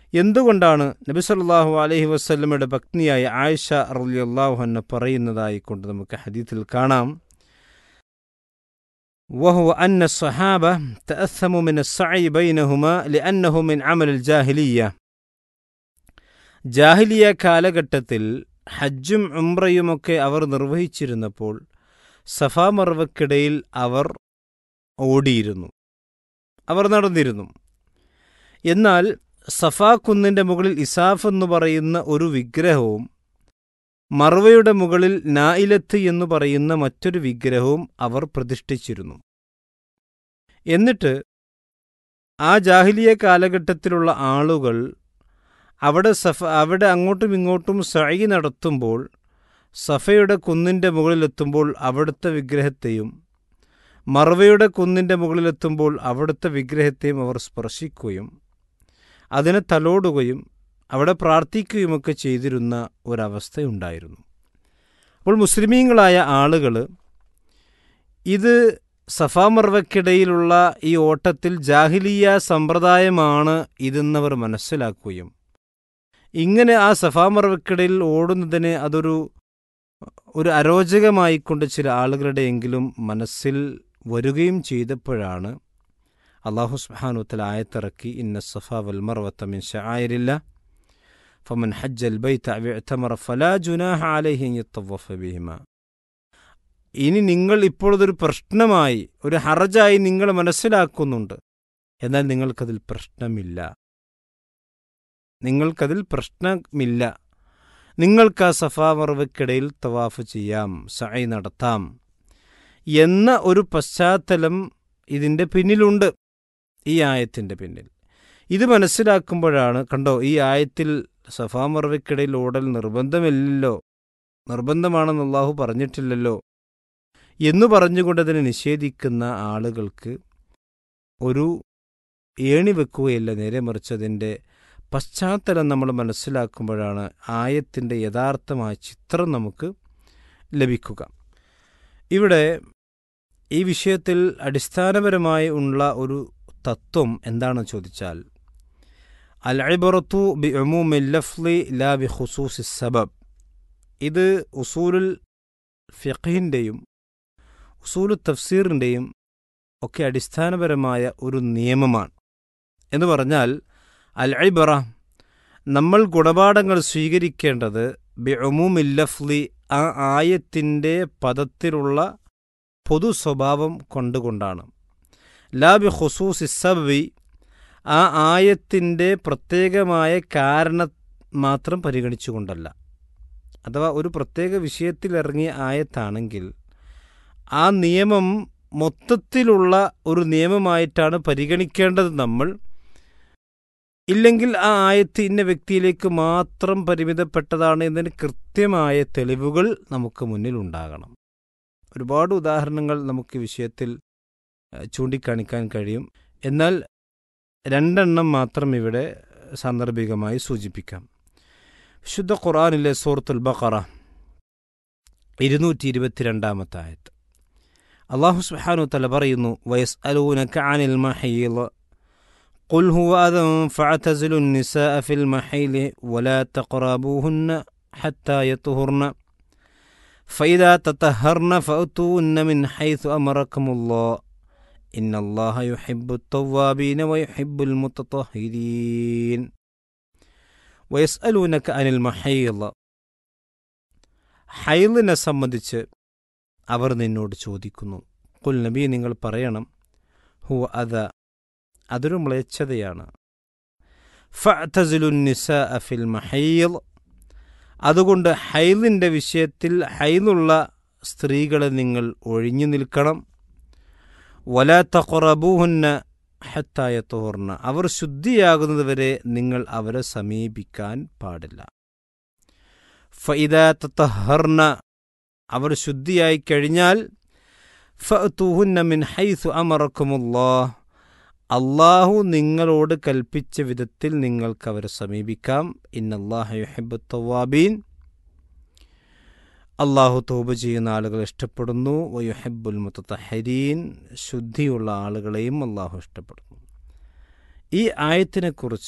എന്തുകൊണ്ടാണ് നബി സല്ലല്ലാഹു അലൈഹി വസല്ലമയുടെ പത്നിയായ ആയിഷ റളിയല്ലാഹു അൻഹ പറയുന്നതായി കൊണ്ട് നമുക്ക് ഹദീത്തിൽ കാണാം وهو أن الصحابة تأثموا من السعي بينهما لأنه من عمل الجاهلية ജാഹിലിയ കാലഘട്ടത്തിൽ ഹജ്ജും ഉംറയുമൊക്കെ അവർ നിർവഹിച്ചിരുന്നപ്പോൾ സഫാ മർവക്കിടയിൽ അവർ ഓടിയിരുന്നു അവർ നടന്നിരുന്നു എന്നാൽ സഫാ കുന്നിൻ്റെ മുകളിൽ ഇസാഫ് എന്ന് പറയുന്ന ഒരു വിഗ്രഹവും മർവയുടെ മുകളിൽ നായിലത്ത് എന്ന് പറയുന്ന മറ്റൊരു വിഗ്രഹവും അവർ പ്രതിഷ്ഠിച്ചിരുന്നു എന്നിട്ട് ആ ജാഹിലിയ കാലഘട്ടത്തിലുള്ള ആളുകൾ അവിടെ സഫ അവിടെ അങ്ങോട്ടും ഇങ്ങോട്ടും സഴി നടത്തുമ്പോൾ സഫയുടെ കുന്നിൻ്റെ മുകളിലെത്തുമ്പോൾ അവിടുത്തെ വിഗ്രഹത്തെയും മർവയുടെ കുന്നിൻ്റെ മുകളിലെത്തുമ്പോൾ അവിടുത്തെ വിഗ്രഹത്തെയും അവർ സ്പർശിക്കുകയും അതിനെ തലോടുകയും അവിടെ പ്രാർത്ഥിക്കുകയുമൊക്കെ ചെയ്തിരുന്ന ഒരവസ്ഥയുണ്ടായിരുന്നു അപ്പോൾ മുസ്ലിമീങ്ങളായ ആളുകൾ ഇത് സഫാ മർവയ്ക്കിടയിലുള്ള ഈ ഓട്ടത്തിൽ ജാഹിലിയ സമ്പ്രദായമാണ് ഇതെന്നവർ മനസ്സിലാക്കുകയും ഇങ്ങനെ ആ സഫാ മർവയ്ക്കിടയിൽ ഓടുന്നതിന് അതൊരു ഒരു അരോചകമായിക്കൊണ്ട് ചില ആളുകളുടെയെങ്കിലും മനസ്സിൽ വരികയും ചെയ്തപ്പോഴാണ് അള്ളാഹു സുബ്ഹാനുത്തല ആയത്തിറക്കി ഇന്ന സഫ വൽ മർവത്ത മിൻ ഷആയിരില്ല ഫമൻ ഹജ്ജൽ ബൈത അവ ഇഅ്തമറ ഫലാ ജുനാഹ അലൈഹി അൻ യത്തവഫ ബിഹിമ ഇനി നിങ്ങൾ ഇപ്പോഴതൊരു പ്രശ്നമായി ഒരു ഹറജായി നിങ്ങൾ മനസ്സിലാക്കുന്നുണ്ട് എന്നാൽ നിങ്ങൾക്കതിൽ പ്രശ്നമില്ല നിങ്ങൾക്കതിൽ പ്രശ്നമില്ല നിങ്ങൾക്ക് ആ സഫാ മറവയ്ക്കിടയിൽ തവാഫ് ചെയ്യാം സൈ നടത്താം എന്ന ഒരു പശ്ചാത്തലം ഇതിൻ്റെ പിന്നിലുണ്ട് ഈ ആയത്തിൻ്റെ പിന്നിൽ ഇത് മനസ്സിലാക്കുമ്പോഴാണ് കണ്ടോ ഈ ആയത്തിൽ സഫാ മറവയ്ക്കിടയിൽ ഓടൽ നിർബന്ധമില്ലല്ലോ നിർബന്ധമാണെന്ന് അള്ളാഹു പറഞ്ഞിട്ടില്ലല്ലോ എന്നു പറഞ്ഞുകൊണ്ട് അതിനെ നിഷേധിക്കുന്ന ആളുകൾക്ക് ഒരു ഏണി വെക്കുകയില്ല നേരെ മറിച്ച് അതിൻ്റെ പശ്ചാത്തലം നമ്മൾ മനസ്സിലാക്കുമ്പോഴാണ് ആയത്തിൻ്റെ യഥാർത്ഥമായ ചിത്രം നമുക്ക് ലഭിക്കുക ഇവിടെ ഈ വിഷയത്തിൽ അടിസ്ഥാനപരമായി ഉള്ള ഒരു തത്വം എന്താണെന്ന് ചോദിച്ചാൽ അൽ അബറത്തു ബി ലഫ്ലി ലാ ബി ഖുസൂസി സബബ് ഇത് ഉസൂലുൽ ഫിഖിൻ്റെയും ഉസൂലു തഫ്സീറിൻ്റെയും ഒക്കെ അടിസ്ഥാനപരമായ ഒരു നിയമമാണ് എന്ന് പറഞ്ഞാൽ അൽ ഐബറ നമ്മൾ ഗുണപാഠങ്ങൾ സ്വീകരിക്കേണ്ടത് ബി ലഫ്ലി ആ ആയത്തിൻ്റെ പദത്തിലുള്ള പൊതു സ്വഭാവം കൊണ്ടുകൊണ്ടാണ് ലാ ബി ഖുസൂസ് സബി ആ ആയത്തിൻ്റെ പ്രത്യേകമായ കാരണം മാത്രം പരിഗണിച്ചുകൊണ്ടല്ല അഥവാ ഒരു പ്രത്യേക വിഷയത്തിൽ ഇറങ്ങിയ ആയത്താണെങ്കിൽ ആ നിയമം മൊത്തത്തിലുള്ള ഒരു നിയമമായിട്ടാണ് പരിഗണിക്കേണ്ടത് നമ്മൾ ഇല്ലെങ്കിൽ ആ ആയത്ത് ഇന്ന വ്യക്തിയിലേക്ക് മാത്രം പരിമിതപ്പെട്ടതാണ് എന്നതിന് കൃത്യമായ തെളിവുകൾ നമുക്ക് മുന്നിൽ ഉണ്ടാകണം ഒരുപാട് ഉദാഹരണങ്ങൾ നമുക്ക് വിഷയത്തിൽ ചൂണ്ടിക്കാണിക്കാൻ കഴിയും എന്നാൽ രണ്ടെണ്ണം മാത്രം ഇവിടെ സാന്ദർഭികമായി സൂചിപ്പിക്കാം വിശുദ്ധ ഖുറാനിലെ സൂറത്തുൽ ബഖറ ഇരുന്നൂറ്റി ഇരുപത്തിരണ്ടാമത്തെ ആയത്ത് അള്ളാഹു സുബ്ഹാനു തല പറയുന്നു വയസ് അലൂനക അനിൽ മഹീൽ قل هو أذى فاعتزلوا النساء في المحيل ولا تقربوهن حتى يطهرن فإذا تطهرن فأتوهن من حيث أمركم الله إن الله يحب التوابين ويحب المتطهرين ويسألونك عن المحيض ഹൈലിനെ സംബന്ധിച്ച് അവർ നിന്നോട് ചോദിക്കുന്നു കുൽ നബി നിങ്ങൾ പറയണം ഹു അത അതൊരു മ്ലേച്ഛതയാണ് ഫഅ്തസിലുന്നിസ അഫിൽ മഹീൽ അതുകൊണ്ട് ഹൈലിൻ്റെ വിഷയത്തിൽ ഹൈലുള്ള സ്ത്രീകളെ നിങ്ങൾ ഒഴിഞ്ഞു നിൽക്കണം വല തഖറബൂഹുന്ന ഹത്തായ തോർണ അവർ ശുദ്ധിയാകുന്നതുവരെ നിങ്ങൾ അവരെ സമീപിക്കാൻ പാടില്ല ഫൈദ തഹർണ അവർ ശുദ്ധിയായി കഴിഞ്ഞാൽ ഫഅ്തൂഹുന്ന മിൻ ഹൈസു അമറക്കുമുല്ലാഹ് അള്ളാഹു നിങ്ങളോട് കൽപ്പിച്ച വിധത്തിൽ നിങ്ങൾക്ക് അവരെ സമീപിക്കാം ഇന്നല്ലാഹു യുഹിബ്ബു തവാബീൻ അള്ളാഹു തോപ ചെയ്യുന്ന ആളുകൾ ഇഷ്ടപ്പെടുന്നു വയുഹബ്ബുൽ മുത്തഹരീൻ ശുദ്ധിയുള്ള ആളുകളെയും അള്ളാഹു ഇഷ്ടപ്പെടുന്നു ഈ ആയത്തിനെക്കുറിച്ച്